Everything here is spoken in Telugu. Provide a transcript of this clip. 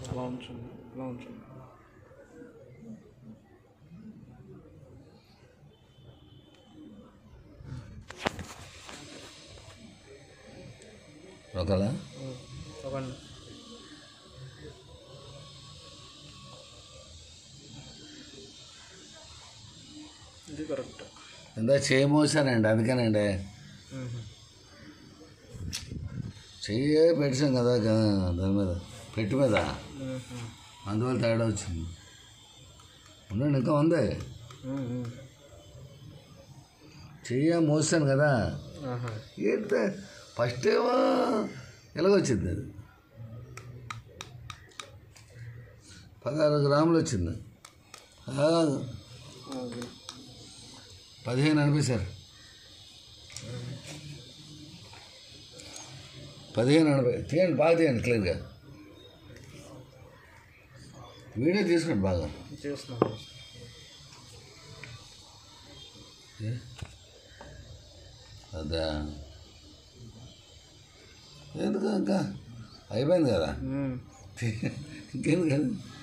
అలా ఉంచండి అలా ఉంచండి ఒకలా అవ్వండి ఇది కరెక్ట్ ఎంత చేయమోసానండి అందుకేనండి చెయ్యే పెట్టాం కదా గా- దాని మీద పెట్టి మీద అందువల్ల తేడా వచ్చింది ఉండండి ఇంకా ఉంది చెయ్య మోసాను కదా ఆహా ఏంటి ఫస్ట్ ఏమో ఎలాగొచ్చింది అది పదహారు గ్రాములు వచ్చింది ఆ, ఓకే. పదిహేను అనిపిస్తారు పదిహేను ఎనభై తీయండి బాగా తీయండి క్లియర్గా వీడియో తీసుకోండి బాగా చేస్తున్నాను ఏ? అదా ఎందుకు ఇంకా అయిపోయింది కదా ఉమ్. ఇంకేంది కదా